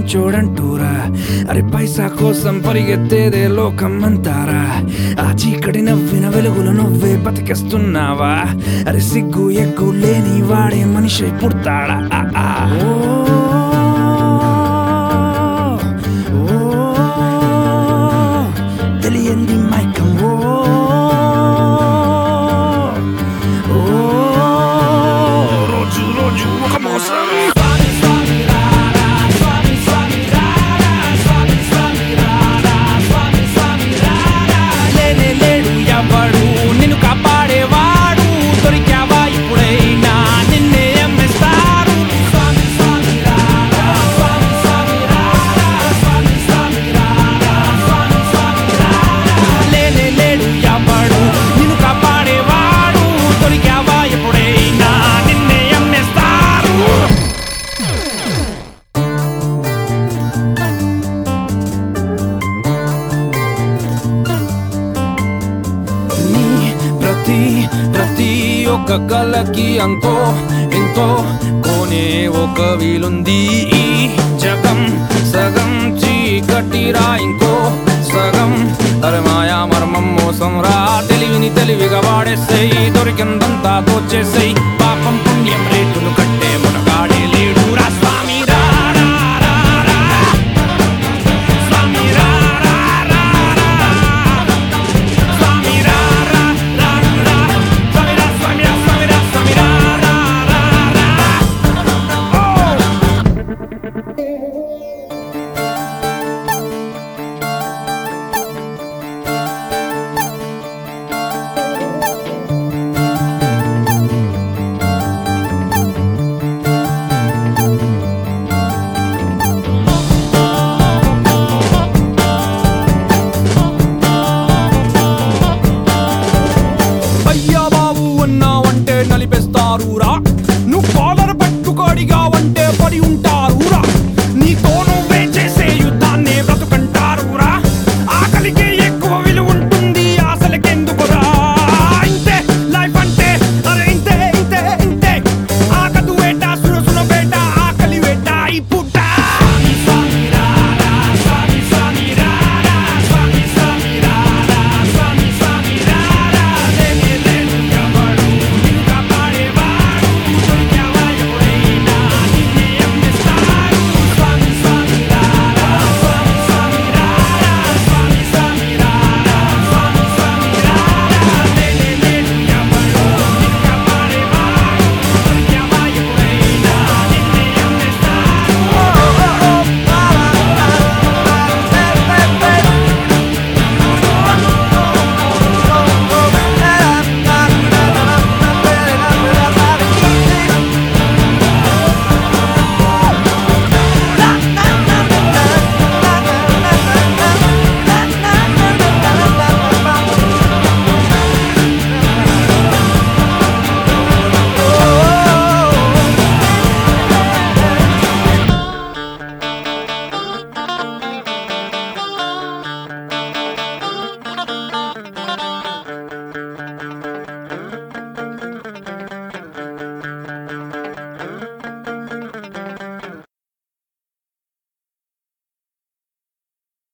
మంచోడంటూరా అరే పైసా కోసం పరిగెత్తేదే లోకం అంటారా ఆ చీకటి నవ్విన వెలుగులు నువ్వే బతికేస్తున్నావా అరే సిగ్గు ఎగ్గు లేని వాడే మనిషి పుడతాడా ఆ, ఆ. ఓ, ఓ, తెలియంది మైకం ఓ ఓ, రోజు రోజు ఒక మోసం లేనే లేడు ఎవడు నిన్ను కాపాడేవాడు దొరికావా ఇప్పుడైనా నిన్నే అమ్మేస్తారు లేనే లేడు ఎవడు నిన్ను కాపాడేవాడు దొరికావా ఎప్పుడైనా నిన్నే అమ్మేస్తారు నీ ప్రతి ప్రతి ఒక్క కలకి అంతో ఎంతో కోనే ఒక వీలుంది ఈ జగం సగం చీకటిరా ఇంకో సగం అరే మాయా మర్మం మోసం రా తెలివిని తెలివిగా వాడేసేయి దొరికిందంతా దోచేసేయి పాపం పుణ్యం రేటును కట్టి